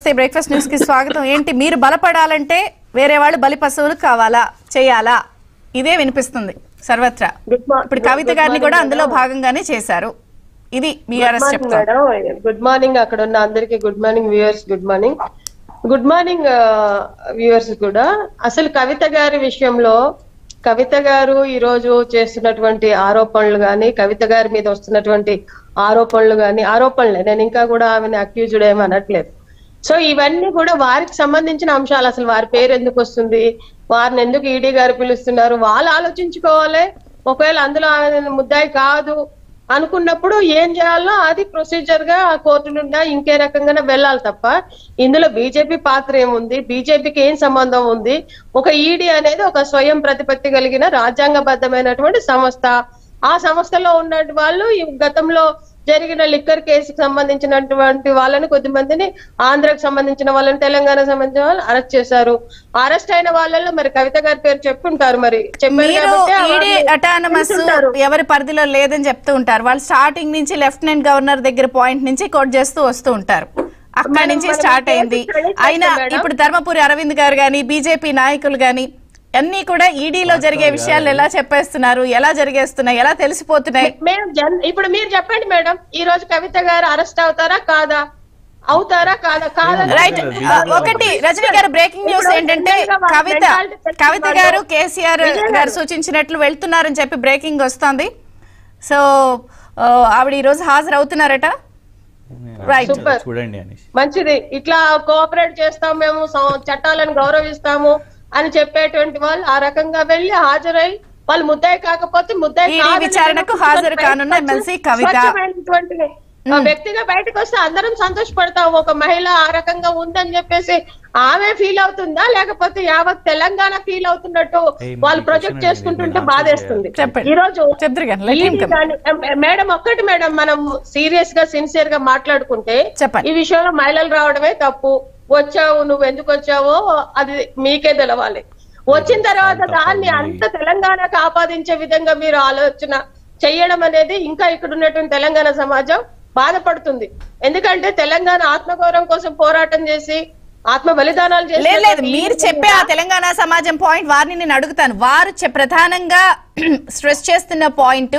నమస్తే breakfast news కి స్వాగతం ఏంటి మీరు బలపడాలంటే వేరే వాళ్ళు బలి పశువులు కావాలా చేయాలా ఇదే వినిపిస్తుంది సర్వత్రా Good mo- ఇప్పుడు good- కవిత good గారిని కూడా morning, అందులో madam. భాగంగానే చేశారు ఇది బీఆర్ఎస్ మార్నింగ్ చెప్తారు మేడం గుడ్ మార్నింగ్ అక్కడ ఉన్న అందరికి good morning viewers good morning good morning viewers కూడా అసలు కవిత గారి విషయంలో కవిత గారు ఈ రోజు చేస్తున్నటువంటి ఆరోపణలు గాని కవిత గారి మీద వస్తున్నటువంటి ఆరోపణలు గాని ఆరోపణలే నేను ఇంకా కూడా ఆమెను అక్యూజ్డ్ ఏమీ అనట్లేదు సో ఇవన్నీ కూడా వారికి సంబంధించిన అంశాలు అసలు వారి పేరు ఎందుకు వస్తుంది వారిని ఎందుకు ఈడీ గారు పిలుస్తున్నారు వాళ్ళు ఆలోచించుకోవాలి ఒకవేళ అందులో ఆమె ముద్దాయి కాదు అనుకున్నప్పుడు ఏం చేయాలో అది ప్రొసీజర్ గా ఆ కోర్టు నుండి ఇంకే రకంగానే వెళ్ళాలి తప్ప ఇందులో బీజేపీ పాత్ర ఏముంది బీజేపీకి ఏం సంబంధం ఉంది ఒక ఈడీ అనేది ఒక స్వయం ప్రతిపత్తి కలిగిన రాజ్యాంగబద్ధమైనటువంటి సంస్థ ఆ సంస్థలో ఉన్న వాళ్ళు ఈ గతంలో జరిగిన లిక్కర్ కేసుకు సంబంధించినటువంటి వాళ్ళని కొద్దిమందిని ఆంధ్రకు సంబంధించిన వాళ్ళని తెలంగాణ సంబంధించిన వాళ్ళు అరెస్ట్ చేశారు అరెస్ట్ అయిన వాళ్ళలో మరి కవిత గారి పేరు చెప్పుంటారు మరి చెప్పారు మీరు కాబట్టి ఆ ఈడీ వాళ్ళు అటానమస్ తెలుసుంటారు. ఎవరి పరిధిలో లేదని చెప్తూ ఉంటారు వాళ్ళు స్టార్టింగ్ నుంచి లెఫ్టినెంట్ గవర్నర్ దగ్గర పాయింట్ నుంచి కోట్ చేస్తూ వస్తూ ఉంటారు అక్కడి మనం- నుంచి మనం స్టార్ట్ కేసు అయింది study చేస్తాం అయినా మేడం. ఇప్పుడు ధర్మపురి అరవింద్ గారు గాని బీజేపీ నాయకులు గాని అన్ని కూడా ఈడీలో జరిగే విషయాలు ఎలా చెప్పేస్తున్నారు ఎలా జరిగేస్తున్నాయి ఎలా తెలిసిపోతున్నాయి మేము జన్- ఇప్పుడు మీరు చెప్పండి మేడం ఈ రోజు కవిత గారు అరెస్ట్ అవుతారా కాదా అవుతారా కాదా కాదా రైట్ BJP ఒకటి రజనీ గారు బ్రేకింగ్ న్యూస్ ఏంటంటే కవిత కవిత గారు కేసీఆర్ గారు సూచించినట్లు వెళ్తున్నారని చెప్పి బ్రేకింగ్ వస్తోంది సో ఆ, ఆవిడ ఈ రోజు హాజరు అవుతున్నారట Right. Super. చూడండి అనేసి మంచిది ఇట్లా కోఆపరేట్ చేస్తాం మేము సం- చట్టాలను గౌరవిస్తాము అని చెప్పేటువంటి వాళ్ళు ఆ రకంగా వెళ్ళి హాజరై వాళ్ళు ముద్దాయి కాకపోతే ముద్దాయి ఈడీ కాదని విచారణకు చెప్పి హాజరు బయటకు కానున్న వచ్చి ఎమ్మెల్సీ కవిత. స్వచ్ఛమైనటువంటి ఆ వ్యక్తిగా బయటకు వస్తే అందరం సంతోషపడతాం ఒక మహిళ ఆ రకంగా ఉందని చెప్పేసి ఆమె ఫీల్ అవుతుందా లేకపోతే యావత్ తెలంగాణ ఫీల్ అవుతున్నట్టు ఏయ్, వాళ్ళు మీ ప్రొజెక్ట్ question చేసుకుంటుంటే ఏంటి? బాధేస్తుంది చెప్పండి. ఈ రోజు చెప్తురు కానీ, let him ఈడీ come. కానీ- మేడం ఒక్కటి మేడం మనం సీరియస్ గా సిన్సియర్ గా మాట్లాడుకుంటే చెప్పండి. ఈ విషయంలో మహిళలు రావడమే తప్పు వచ్చావు నువ్వు ఎందుకు వచ్చావో అది మీకే తెలవాలి వచ్చిన తర్వాత తప్పదు దాన్ని మరి. అంత తెలంగాణకు ఆపాదించే విధంగా మీరు ఆలోచన చెయ్యడం అనేది ఇంకా ఇక్కడ ఉన్నటువంటి తెలంగాణ సమాజం బాధపడుతుంది ఎందుకంటే తెలంగాణ ఆత్మగౌరవం కోసం పోరాటం చేసి ఆత్మ బలిదానాలు లేదు లేదు చేసినటువంటి మీరు ఈ చెప్పే ఆ తెలంగాణ సమాజం పాయింట్ వారిని నేను అడుగుతాను వారు చె- ప్రధానంగా స్ట్రెస్ చేస్తున్న పాయింట్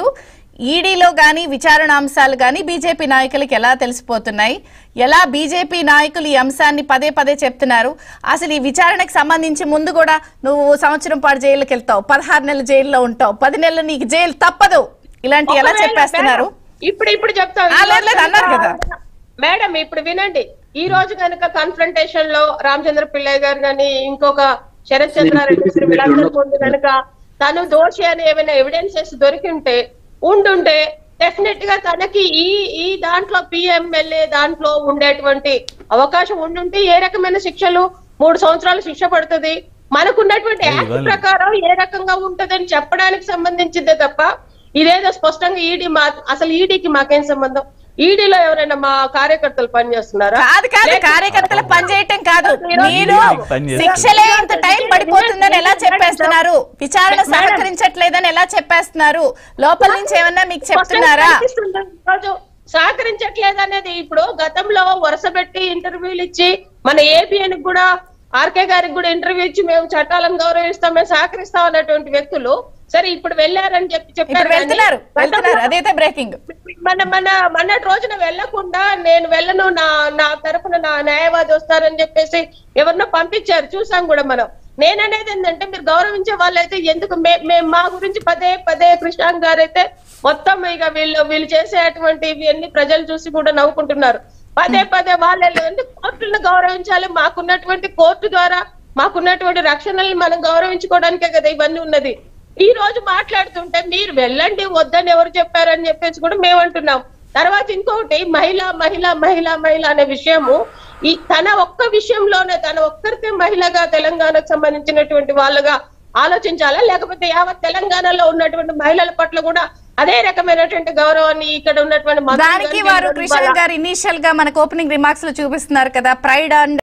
ఈడీలో గాని విచారణ అంశాలు గాని బీజేపీ నాయకులకి ఎలా తెలిసిపోతున్నాయి ఎలా బీజేపీ నాయకులు ఈ అంశాన్ని పదే పదే చెప్తున్నారు అసలు ఈ విచారణకు సంబంధించి ముందు కూడా నువ్వు సంవత్సరం పాటు జైలుకి వెళ్తావు పదహారు నెలలు జైల్లో ఉంటావు పది నెలలు నీకు జైలు తప్పదు ఇలాంటి ఎలా ఒకవేళ చెప్పేస్తున్నారు మేడం, ఇప్పుడు ఇప్పుడు చెప్తాను ఆ, లేదు, లేదు, అన్నారు కదా. మేడం ఇప్పుడు వినండి ఈ రోజు కనుక కన్ఫ్రంటేషన్ లో రామచంద్ర పిల్లయ్య గారు గాని ఇంకొక శరత్ చంద్రారెడ్డి గారు వీళ్ళందరి ముందు కనుక తను దోషి అని ఏమైనా ఎవిడెన్సెస్ దొరికింటే ఉండుంటే డెఫినెట్ గా తనకి ఈ ఈ దాంట్లో పిఎంఎల్ఏ దాంట్లో ఉండేటువంటి అవకాశం ఉండుంటే ఏ రకమైన శిక్షలు మూడు సంవత్సరాలు శిక్ష పడుతుంది మనకున్నటువంటి ఏ, యాక్ట్ ఇవ్వాలి. ప్రకారం ఏ రకంగా ఉంటదని చెప్పడానికి సంబంధించిందే తప్ప ఇదేదో స్పష్టంగా ఈడీ మా అసలు ఈడీకి మాకేం సంబంధం ఈడీలో ఎవరైనా మా కార్యకర్తలు పనిచేస్తున్నారా కాదు కాదు లేక- కార్యకర్తలు పనిచేయటం కాదు మీరు- మీరు పనిచేస్తారు. శిక్షలే ఇంత టైం పడిపోతుందని ఎలా చెప్పేస్తున్నారు విచారణ మేడం. సహకరించట్లేదని ఎలా చెప్పేస్తున్నారు లోపల నుంచి ఏమన్నా మీకు చెప్తున్నారా స్పష్టంగా కనిపిస్తుంది. ఈరోజు సహకరించట్లేదు అనేది ఇప్పుడు గతంలో వరుస పెట్టి ఇంటర్వ్యూలు ఇచ్చి మన ఏబిఎన్ కూడా ఆర్కే గారికి కూడా ఇంటర్వ్యూ ఇచ్చి మేము చట్టాలను గౌరవిస్తాం మేము సహకరిస్తాం అన్నటువంటి వ్యక్తులు సరే ఇప్పుడు వెళ్ళారని చెప్పి ఇప్పుడు చెప్పారు కానీ వెళ్తున్నారు వెళ్తున్నారు గతంలో- అదైతే బ్రేకింగ్ మన మన మొన్నటి రోజున వెళ్ళకుండా నేను వెళ్ళను నా నా తరపున నా న్యాయవాది వస్తారని చెప్పేసి ఎవరినో పంపించారు చూసాం కూడా మనం నేననేది ఏంటంటే మీరు గౌరవించే వాళ్ళైతే ఎందుకు మే- మేము మా గురించి పదే పదే కృష్ణాంగ్ గారు అయితే మొత్తం ఇక వీళ్ళు వీళ్ళు చేసేటువంటి ఇవన్నీ ప్రజలు చూసి కూడా నవ్వుకుంటున్నారు పదే పదే వాళ్ళు వెళ్ళదంటే కోర్టులను గౌరవించాలి మాకున్నటువంటి కోర్టు ద్వారా మాకున్నటువంటి రక్షణల్ని మనం గౌరవించుకోవడానికే కదా ఇవన్నీ ఉన్నది ఈ రోజు మాట్లాడుతుంటే మీరు వెళ్ళండి వద్దని ఎవరు చెప్పారని చెప్పేసి కూడా మేము అంటున్నాం తర్వాత ఇంకొకటి మహిళ మహిళ మహిళ మహిళ అనే విషయము ఈ తన ఒక్క విషయంలోనే తన ఒక్కరితే మహిళగా తెలంగాణకు సంబంధించినటువంటి వాళ్ళగా ఆలోచించాలా లేకపోతే యావత్ తెలంగాణలో ఉన్నటువంటి మహిళల పట్ల కూడా అదే రకమైనటువంటి గౌరవాన్ని ఇక్కడ ఉన్నటువంటి మంత్రులు దానికి కానీ వారు వీళ్ళు కృష్ణ ఇవ్వాలా? గారు ఇనీషియల్ గా మనకు ఓపెనింగ్ రిమార్క్స్ లో చూపిస్తున్నారు కదా ప్రైడ్ అండ్